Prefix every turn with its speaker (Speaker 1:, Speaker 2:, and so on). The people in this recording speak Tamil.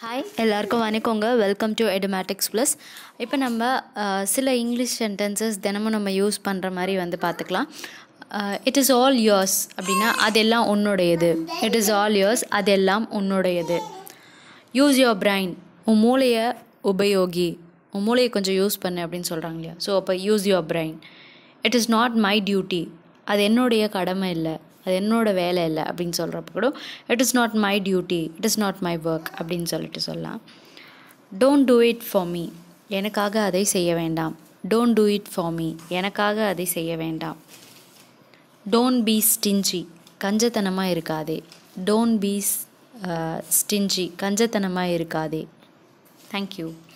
Speaker 1: ஹாய் எல்லாருக்கும் வணக்கங்க வெல்கம் டு எடுமேட்டிக்ஸ் ப்ளஸ் இப்போ நம்ம அஹ், சில இங்கிலீஷ் சென்டென்சஸ் தினமும் நம்ம யூஸ் பண்ணுற மாதிரி வந்து பார்த்துக்கலாம் இட் இஸ் ஆல் yours அப்படின்னா அதெல்லாம் உன்னுடையது இட் இஸ் ஆல் yours அதெல்லாம் உன்னுடையது யூஸ் யோர் பிரைன் உன் மூளையை உபயோகி உன் மூளையை கொஞ்சம் யூஸ் பண்ணு அப்படின்னு சொல்கிறாங்க இல்லையா ஸோ அப்போ use your brain it is not my duty அது என்னுடைய கடமை இல்லை அது என்னோட வேலை இல்லை அப்படின்னு சொல்கிறப்ப கூட it is not my duty it is not my work அப்படின்னு சொல்லிட்டு சொல்லலாம் don't do it for me எனக்காக அதை செய்ய வேண்டாம் don't do it for me எனக்காக அதை செய்ய வேண்டாம் டோன்ட் பி ஸ்டிஞ்சி கஞ்சத்தனமாக இருக்காதே டோன்ட் பி ஸ்டிஞ்சி கஞ்சத்தனமாக இருக்காதே தேங்க்யூ